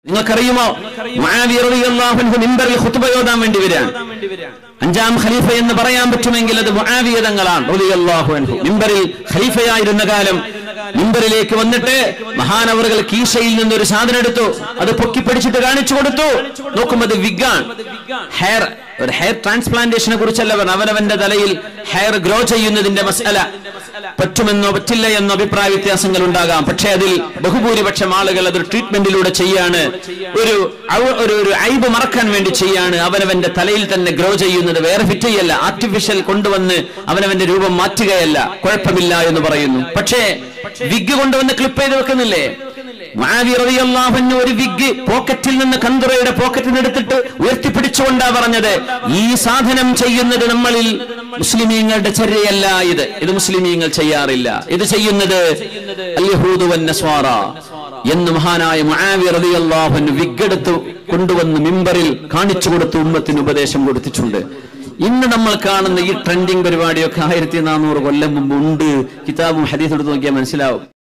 നിങ്ങൾക്കറിയുമോ മുആവിയ റളിയല്ലാഹു അൻഹു മിമ്പറിൽ ഖുത്ബ ഓതാൻ വേണ്ടി വരികയാണ് അഞ്ചാം ഖലീഫ എന്ന് പറയാൻ പറ്റുമെങ്കിൽ അത് മുആവിയ തങ്ങളാണ് റളിയല്ലാഹു അൻഹു മിമ്പറിൽ ഖലീഫയായിരുന്ന കാലം മിമ്പറിലേക്ക് വന്നിട്ട് മഹാനവറുകൾ കീശയിൽ നിന്ന് ഒരു സാധനം എടുത്തു അത് പൊക്കി പിടിച്ചിട്ട് കാണിച്ചു കൊടുത്തു നോക്കുമ്പോൾ അത് വിഗാണ് ഹെയർ ഒരു ഹെയർ ട്രാൻസ്പ്ലാന്റേഷനെ കുറിച്ചല്ല പറഞ്ഞു അവനവന്റെ തലയിൽ ഹെയർ ഗ്രോ ചെയ്യുന്നതിന്റെ മസല പറ്റുമെന്നോ പറ്റില്ല എന്നോ അഭിപ്രായ വ്യത്യാസങ്ങൾ ഉണ്ടാകാം പക്ഷേ അതിൽ ബഹുഭൂരിപക്ഷം ആളുകൾ അതൊരു ട്രീറ്റ്മെന്റിലൂടെ ചെയ്യാണ് ഒരു അവ- ഒരു ഒരു ഐബ് മറക്കാൻ വേണ്ടി ചെയ്യാണ് അവനവന്റെ തലയിൽ തന്നെ ഗ്രോ ചെയ്യുന്നത് വേറെ ഫിറ്റ് ചെയ്യല്ല ആർട്ടിഫിഷ്യൽ കൊണ്ടുവന്ന് അവനവന്റെ രൂപം മാറ്റുകയല്ല കുഴപ്പമില്ല എന്ന് പറയുന്നു പക്ഷേ വിഗ് കൊണ്ടുവന്ന് ക്ലിപ്പ് ചെയ്ത് വെക്കുന്നില്ലേ മുആവിയ റളിയല്ലാഹു അൻഹു ഒരു വിഗ് പോക്കറ്റിൽ നിന്ന് കന്തുറയുടെ പോക്കറ്റിൽ നിന്ന് എടുത്തിട്ട് ഉയർത്തിപ്പിടിച്ചുകൊണ്ടാ പറഞ്ഞത് ഈ സാധനം ചെയ്യുന്നത് നമ്മളിൽ മുസ്ലിമീങ്ങളുടെ ചര്യയല്ല ഇത് ഇത് മുസ്ലിമീങ്ങൾ ചെയ്യാറില്ല ഇത് ചെയ്യുന്നത് അൽയഹൂദു വന്നസ്വാറ എന്ന് മഹാനായ മുആവിയ റളിയല്ലാഹു അൻഹു വിഗ് എടുത്ത് കൊണ്ടുവന്ന് മിമ്പറിൽ കാണിച്ചു കൊടുത്ത് ഉമ്മത്തിന് ഉപദേശം കൊടുത്തിട്ടുണ്ട് ഇന്ന് നമ്മൾ കാണുന്ന ഈ ട്രെൻഡിങ് പരിപാടിയൊക്കെ ആയിരത്തി നാനൂറ് കൊല്ലം മുമ്പ് ഉണ്ട് കിതാബും ഹദീസ് എടുത്ത് നോക്കിയാൽ മനസ്സിലാവും